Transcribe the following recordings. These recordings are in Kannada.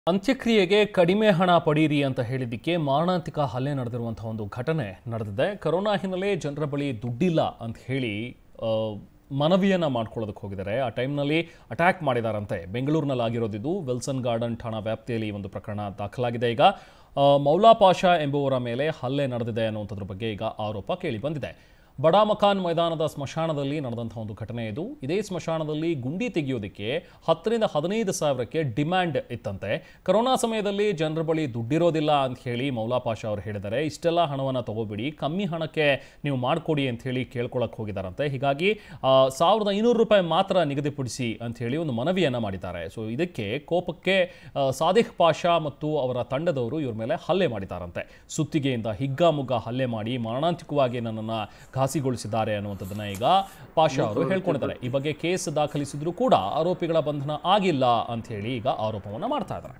ಅಂತ್ಯಕ್ರಿಯೆಗೆ ಕಡಿಮೆ ಹಣ ಪಡೀರಿ ಅಂತ ಹೇಳಿದ್ದಕ್ಕೆ ಮಾರಣಾಂತಿಕ ಹಲ್ಲೆ ನಡೆದಿರುವಂತಹ ಒಂದು ಘಟನೆ ನಡೆದಿದೆ ಕರೋನಾ ಹಿನ್ನೆಲೆ ಜನರ ಬಳಿ ದುಡ್ಡಿಲ್ಲ ಅಂತ ಹೇಳಿ ಆ, ಮನವಿಯನ್ನ ಮಾಡ್ಕೊಳ್ಳೋದಕ್ಕೆ ಹೋಗಿದ್ದಾರೆ ಆ ಟೈಮ್ನಲ್ಲಿ ಅಟ್ಯಾಕ್ ಮಾಡಿದಾರಂತೆ ಬೆಂಗಳೂರಿನಲ್ಲಿ ಆಗಿರೋದಿದ್ದು ವಿಲ್ಸನ್ ಗಾರ್ಡನ್ ಠಾಣಾ ವ್ಯಾಪ್ತಿಯಲ್ಲಿ ಈ ಒಂದು ಪ್ರಕರಣ ದಾಖಲಾಗಿದೆ ಈಗ ಆ, ಮೌಲಾ ಪಾಷಾ ಎಂಬುವರ ಮೇಲೆ ಹಲ್ಲೆ ನಡೆದಿದೆ ಅನ್ನುವಂಥದ್ರ ಬಗ್ಗೆ ಈಗ ಆರೋಪ ಕೇಳಿ ಬಂದಿದೆ ಬಡಾ ಮಕಾನ್ ಮೈದಾನದ ಸ್ಮಶಾನದಲ್ಲಿ ನಡೆದಂತಹ ಒಂದು ಘಟನೆ ಇದು ಇದೇ ಸ್ಮಶಾನದಲ್ಲಿ ಗುಂಡಿ ತೆಗೆಯೋದಕ್ಕೆ ಹತ್ತರಿಂದ ಹದಿನೈದು ಸಾವಿರಕ್ಕೆ ಡಿಮ್ಯಾಂಡ್ ಇತ್ತಂತೆ ಕರೋನಾ ಸಮಯದಲ್ಲಿ ಜನರ ಬಳಿ ದುಡ್ಡಿರೋದಿಲ್ಲ ಅಂತ ಹೇಳಿ ಮೌಲಾ ಪಾಷಾ ಅವರು ಹೇಳಿದ್ದಾರೆ ಇಷ್ಟೆಲ್ಲ ಹಣವನ್ನು ತಗೋಬಿಡಿ ಕಮ್ಮಿ ಹಣಕ್ಕೆ ನೀವು ಮಾಡಿಕೊಡಿ ಅಂತ ಹೇಳಿ ಕೇಳ್ಕೊಳಕ್ಕೆ ಹೋಗಿದ್ದಾರಂತೆ ಹೀಗಾಗಿ ಆ, ಸಾವಿರದ ಐನೂರು ರೂಪಾಯಿ ಮಾತ್ರ ನಿಗದಿಪಡಿಸಿ ಅಂತ ಹೇಳಿ ಒಂದು ಮನವಿಯನ್ನು ಮಾಡಿದ್ದಾರೆ ಸೊ ಇದಕ್ಕೆ ಕೋಪಕ್ಕೆ ಆ, ಸಾದಿಕ್ ಪಾಷಾ ಮತ್ತು ಅವರ ತಂಡದವರು ಇವ್ರ ಮೇಲೆ ಹಲ್ಲೆ ಮಾಡಿದ್ದಾರಂತೆ ಸುತ್ತಿಗೆಯಿಂದ ಹಿಗ್ಗಾಮುಗ್ಗಾ ಹಲ್ಲೆ ಮಾಡಿ ಮಾರಣಾಂತಿಕವಾಗಿ ನನ್ನನ್ನು ಘಾಸಿಗೊಳಿಸಿದ್ದಾರೆ ಅನ್ನುವಂಥದ್ದನ್ನ ಈಗ ಪಾಷಾ ಅವರು ಹೇಳ್ಕೊಂಡಿದ್ದಾರೆ ಈ ಬಗ್ಗೆ ಕೇಸ್ ದಾಖಲಿಸಿದ್ರು ಕೂಡ ಆರೋಪಿಗಳ ಬಂಧನ ಆಗಿಲ್ಲ ಅಂತ ಹೇಳಿ ಈಗ ಆರೋಪವನ್ನು ಮಾಡ್ತಾ ಇದ್ದಾರೆ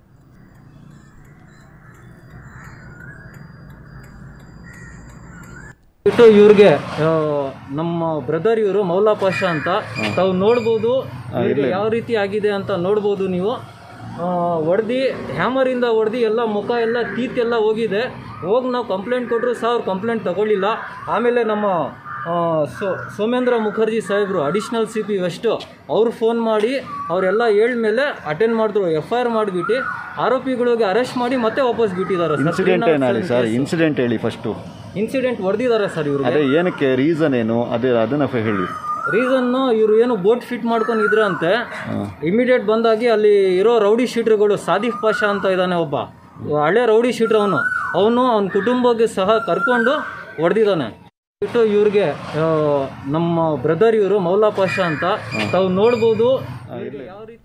ಬಿಟ್ಟು ಇವ್ರಿಗೆ ಆ, ನಮ್ಮ ಬ್ರದರ್ ಇವರು ಮೌಲಾ ಪಾಷಾ ಅಂತ ತಾವು ನೋಡ್ಬೋದು ಇವ್ರಿಗೆ ಯಾವ ರೀತಿ ಆಗಿದೆ ಅಂತ ನೋಡ್ಬೋದು ನೀವು ಹೊಡೆದು ಹ್ಯಾಮರಿಂದ ಹೊಡೆದು ಎಲ್ಲ ಮುಖ ಎಲ್ಲ ಟೀತ್ ಎಲ್ಲ ಹೋಗಿದೆ ಹೋಗಿ ನಾವು ಕಂಪ್ಲೇಂಟ್ ಕೊಟ್ಟರು ಸಹ ಅವ್ರು ಕಂಪ್ಲೇಂಟ್ ತಗೊಳ್ಳಿಲ್ಲ ಆಮೇಲೆ ನಮ್ಮ ಆ, ಸೋ ಸೋಮೇಂದ್ರ ಮುಖರ್ಜಿ ಸಾಹೇಬರು ಅಡಿಷ್ನಲ್ ಸಿ ಪಿ ವೆಸ್ಟು ಅವ್ರು ಫೋನ್ ಮಾಡಿ ಅವರೆಲ್ಲ ಹೇಳ್ಮೇಲೆ ಅಟೆಂಡ್ ಮಾಡಿದ್ರು ಎಫ್ ಐ ಆರ್ ಮಾಡಿಬಿಟ್ಟು ಆರೋಪಿಗಳಿಗೆ ಅರೆಸ್ಟ್ ಮಾಡಿ ಮತ್ತೆ ವಾಪಸ್ ಬಿಟ್ಟಿದ್ದಾರೆ ಸರ್ ಇನ್ಸಿಡೆಂಟ್ ಏನಾಗಲಿ ಸರ್ ಇನ್ಸಿಡೆಂಟ್ ಹೇಳಿ ಫಸ್ಟು ಇನ್ಸಿಡೆಂಟ್ ಹೊಡೆದಿದ್ದಾರೆ ಸರ್ ಇವ್ರಿಗೆ ಅದೇ ಏನಕ್ಕೆ ರೀಸನ್ ಏನು ಅದೇ ಅದನ್ನ ಫ- ಹೇಳಿ ರೀಸನ್ನು ಇವರು ಏನು ಬೋಟ್ ಫಿಟ್ ಮಾಡ್ಕೊಂಡು ಇದ್ರಂತೆ ಇಮಿಡಿಯೇಟ್ ಬಂದಾಗಿ ಅಲ್ಲಿ ಇರೋ ರೌಡಿ ಶೀಟ್ರುಗಳು ಸಾದಿಫ್ ಪಾಷಾ ಅಂತ ಇದ್ದಾನೆ ಒಬ್ಬ ಹಳೆ ರೌಡಿ ಶೀಟ್ರ್ ಅವನು ಅವನು ಅವನ ಕುಟುಂಬಕ್ಕೆ ಸಹ ಕರ್ಕೊಂಡು ಹೊಡೆದಿದ್ದಾನೆ ಬಿಟ್ಟು ಇವ್ರಿಗೆ ಆ, ನಮ್ಮ ಬ್ರದರ್ ಇವರು ಮೌಲಾ ಪಾಷಾ ಅಂತ ತಾವು ನೋಡ್ಬೋದು ಇವ್ರಿಗೆ ಯಾವ ರೀತಿ